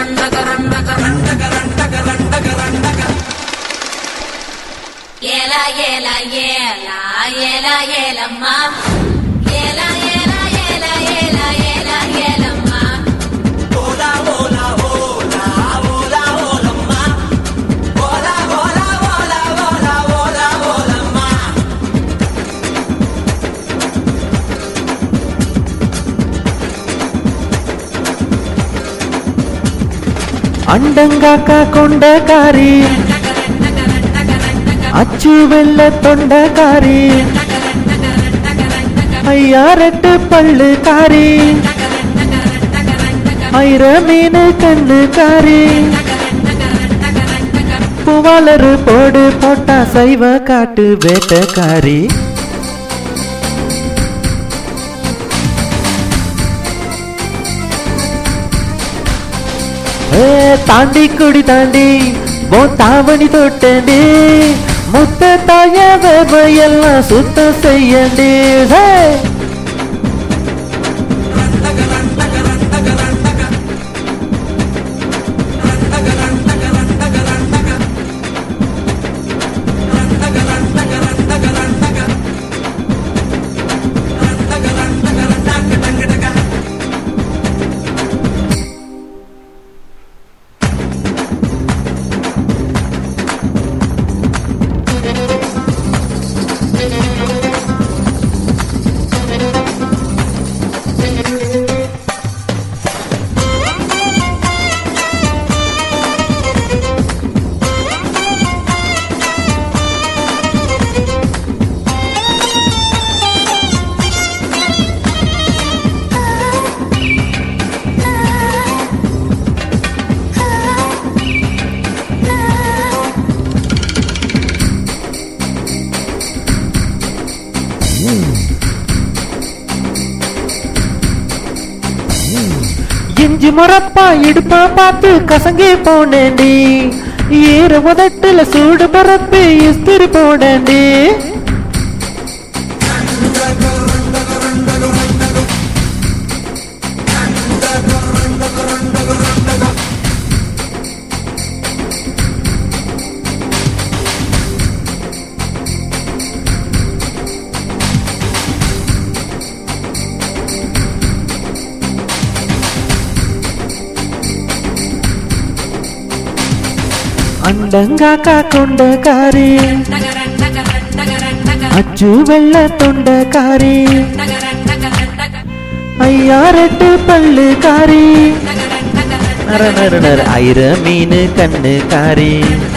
ఏల ఏల ఏల ఏల ఏలమ్మా ఏల ఏల ఏల ఏల ఏల ఏలమ్మా అండంగా కాకుండా కారి అచ్చు వెళ్ళ తొండకారి అయ్యారెట్టు పళ్ళు కారి ஐர மீனு கண்ணு காரி பூவாளரு போடு போட்டா சைவ காட்டு வேட்டக்காரி ஏ, தாண்டி குடி தாண்டி மோ தாவணி தொட்டண்டி முத்த தாய எல்லாம் சுத்தம் செய்யண்டி ஹே இஞ்சி முறப்பா இடுப்பா பார்த்து கசங்கி போனேண்டி ஈர உதட்டுல சூடு பரப்பி இஸ்திரி போனேண்டி అండంగా కొండకారి అచ్చు వెళ్ళ తొండకారి అయ్యారెట్టు పళ్ళు కారి నర నర నర ఐర மீனு கண்ணு காரி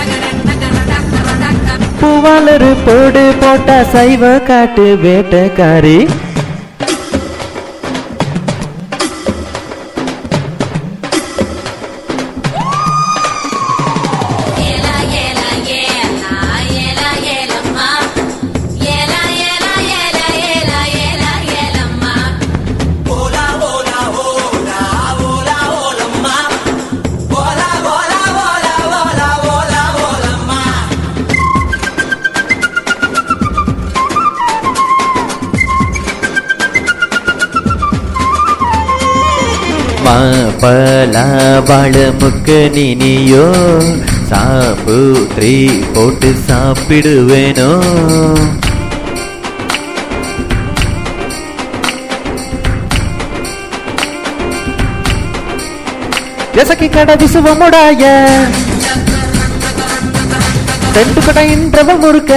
பூவாளரு போடு போட்டா சைவ காட்டு வேட்டக்காரி ఏల ఏల ఏల ఏల ఏలమ్మా ఏల ఏల ఏల ఏల ఏల ఏలమ్మా மாப்பலா பழமுக்கு நினியோ சாப்பு த்ரீ போட்டு சாப்பிடுவேனோ எசக்கி கடை விசுவமுடாய ரெண்டு கடை இன்றவ முறுக்க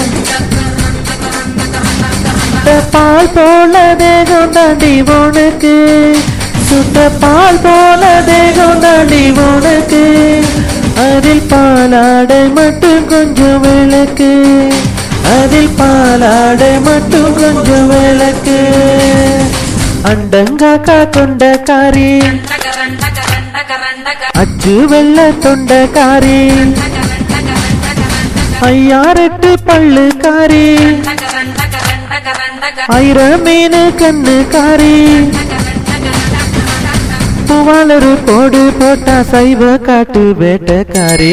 சுட்ட பால் போல தேகம் தாண்டி உனக்கு சுட்ட பால் போல தேகம் தாண்டி உனக்கு அதில் பாலாடை மட்டும் கொஞ்சம் விளக்கு அதில் பாலாடை மட்டும் கொஞ்சம் விளக்கு அண்டங்காக்கா கொண்ட காரி அச்சு வெள்ள தொண்ட காரி ஐயாரெட்டு பல்லு காரி ஐர மீனு கண்ணு காரி பூவாளரு போடு போட்டா சைவ காட்டு வேட்டக்காரி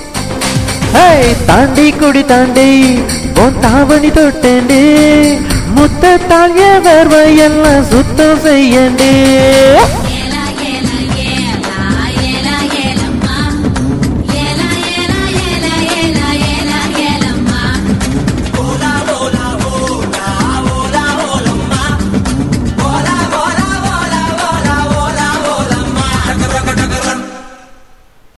ஹேய் தாண்டி குடி தாண்டி உன் தாவணி தொட்டேண்டி முத்தத்தால் என் வேர்வையெல்லாம் சுத்தம் செய்யண்டே